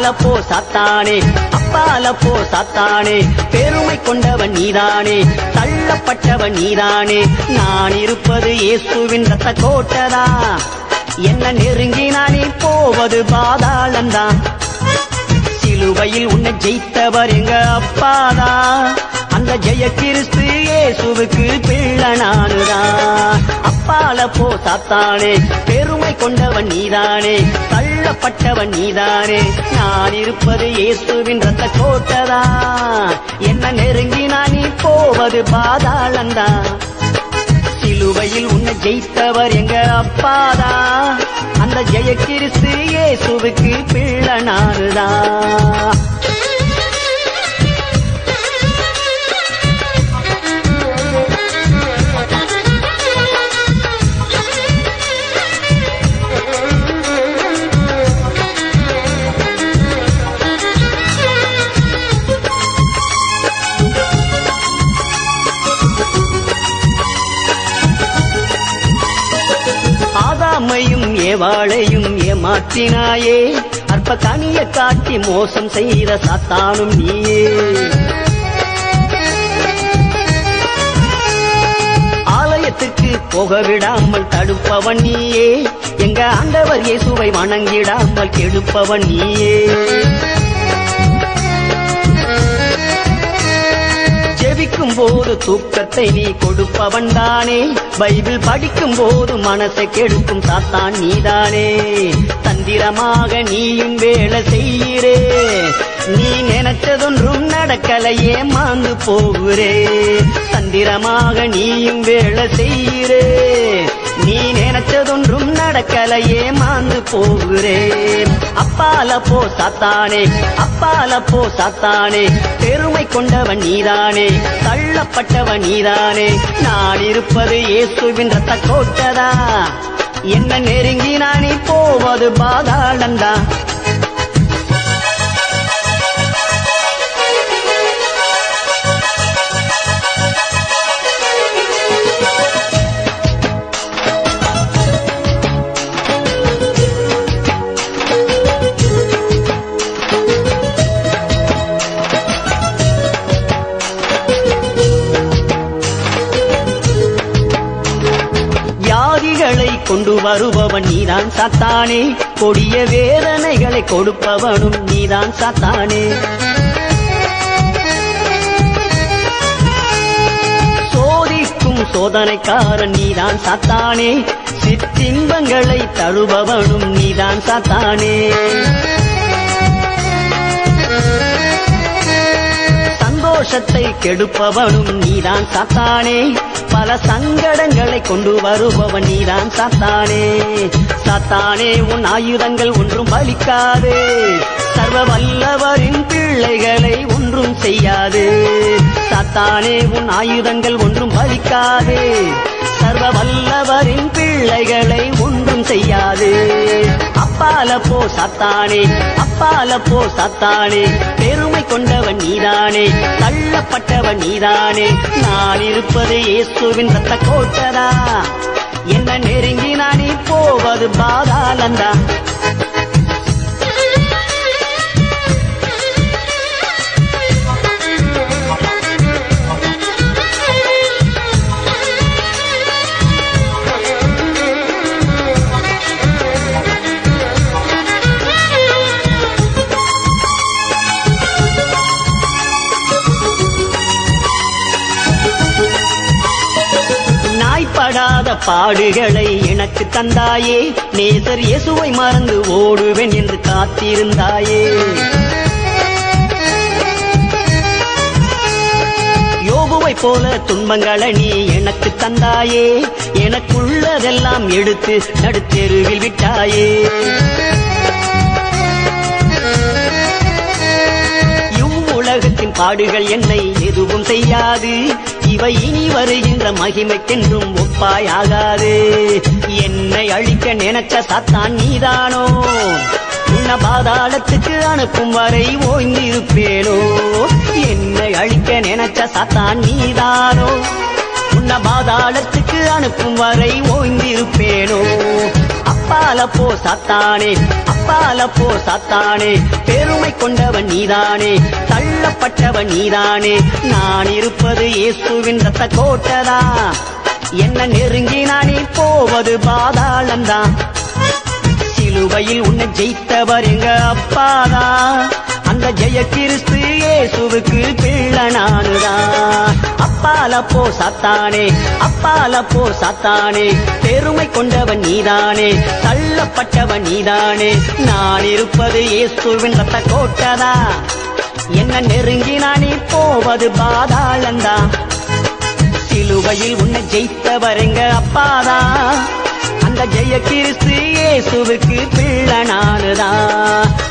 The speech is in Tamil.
அப்பால போ சாத்தானே அப்பால போ சாத்தானே பெருமை கொண்டவன் நீதானே தள்ளப்பட்டவன் நீதானே நான் இருப்பது இயேசுவின் ரத்த கோட்டதா என்ன நெருங்கி நானே போவது பாதாளந்தான் சிலுவையில் உன்னை ஜெயித்தவர் எங்க அப்பாதா அந்த ஜெய கிறிஸ்து இயேசுவுக்கு பிள்ளை நானுதான் அப்பால போ சாத்தானே பெருமை கொண்டவன் நீதானே தள்ளப்பட்டவன் நீதானே நான் இருப்பது இயேசுவின் ரத்த கோட்டதா என்ன நெருங்கி நான் நீ போவது பாதாளந்தான் சிலுவையில் உன்னை ஜெயித்தவர் எங்க அப்பாதா அந்த ஜெய கிறிஸ்து இயேசுவுக்கு பிள்ளை நானுதான் ஆதாமையும் ஏவாளையும் ஏமாற்றினாயே அற்ப கனிய காட்டி மோசம் செய்த சாத்தானும் நீயே ஆலயத்துக்கு போக விடாமல் தடுப்பவன் நீயே எங்க ஆண்டவர் இயேசுவை வணங்கிடாமல் கெடுப்பவன் நீயே ஜெபிக்கும் போது தூக்கத்தை நீ கொடுப்பவன் தானே பைபிள் படிக்கும் போது மனசை கெடுக்கும் சாத்தான் நீதானே தந்திரமாக நீயும் வேலை செய்கிறே நீ நினைச்சதொன்றும் நடக்கலையே மாந்து போகிறே தந்திரமாக நீயும் வேலை செய்கிறே நீ நினைச்சதொன்றும் நடக்கலையே மாந்து போகிறேன் அப்பால போ சாத்தானே அப்பால போ சாத்தானே பெருமை கொண்டவன் நீதானே தள்ளப்பட்டவன் நீதானே நான் இருப்பது இயேசுவின் ரத்த கோட்டதா என்ன நெருங்கி நானே போவது பாதாளந்தா வியாதிகளை கொண்டு வருபவன் நீதான் சாத்தானே கொடிய வேதனைகளை கொடுப்பவனும் நீதான் சாத்தானே சோதிக்கும் சோதனைக்காரன் நீதான் சாத்தானே சிற்றின்பங்களை தழுபவனும் நீதான் சாத்தானே சந்தோஷத்தை கெடுப்பவனும் நீதான் சாத்தானே பல சங்கடங்களை கொண்டு வருபவன் நீதான் சாத்தானே சாத்தானே உன் ஆயுதங்கள் ஒன்றும் பலிக்காதே சர்வ வல்லவரின் பிள்ளைகளை ஒன்றும் செய்யாது சாத்தானே உன் ஆயுதங்கள் ஒன்றும் பலிக்காதே சர்வ வல்லவரின் பிள்ளைகளை ஒன்றும் செய்யாது அப்பால போ சாத்தானே அப்பால போ சாத்தானே பெருமை கொண்டவன் நீதானே தள்ளப்பட்டவன் நீதானே நான் இருப்பது இயேசுவின் ரத்த கோட்டதா என்ன நெருங்கி நானே போவது பாதாளந்தா நாய்ப்படாத பாடுகளை எனக்கு தந்தாயே நேசர் இயேசுவை மறந்து ஓடுவேன் என்று காத்திருந்தாயே யோபுவை போல துன்பங்களை நீ எனக்கு தந்தாயே எனக்குள்ளதெல்லாம் எடுத்து நடுத்தெருவில் விட்டாயே இவ்வுலகத்தின் பாடுகள் என்னை எதுவும் செய்யாது இவை இனி வருகின்ற மகிமைக்கென்றும் ஒப்பாயாகாது என்னை அழிக்க நினைச்ச சாத்தான் நீதானோ உன்ன பாதாளத்துக்கு அனுப்பும் வரை ஓய்ந்திருப்பேனோ என்னை அழிக்க நினைச்ச சாத்தான் நீதானோ உன்ன பாதாளத்துக்கு அனுப்பும் வரை ஓய்ந்திருப்பேனோ அப்பால போ சாத்தானே அப்பால போ சாத்தானே பெருமை கொண்டவன் நீதானே தள்ளப்பட்டவன் நீதானே நான் இருப்பது இயேசுவின் ரத்த கோட்டதா என்ன நெருங்கி நானே போவது பாதாளந்தான் சிலுவையில் உன்னை ஜெயித்தவர் எங்க அப்பாதா அந்த ஜெய கிறிஸ்து இயேசுவுக்கு பிள்ளை நானுதான் அப்பால போ சாத்தானே அப்பால போ சாத்தானே பெருமை கொண்டவன் நீதானே தள்ளப்பட்டவன் நீதானே நான் இருப்பது இயேசுவின் ரத்த கோட்டதா என்ன நெருங்கி நானே போவது பாதாளந்தா சிலுவையில் உன்னை ஜெயித்தவர் எங்க அப்பாதான் அந்த ஜெய கிறிஸ்து இயேசுவுக்கு பிள்ளை நானுதான்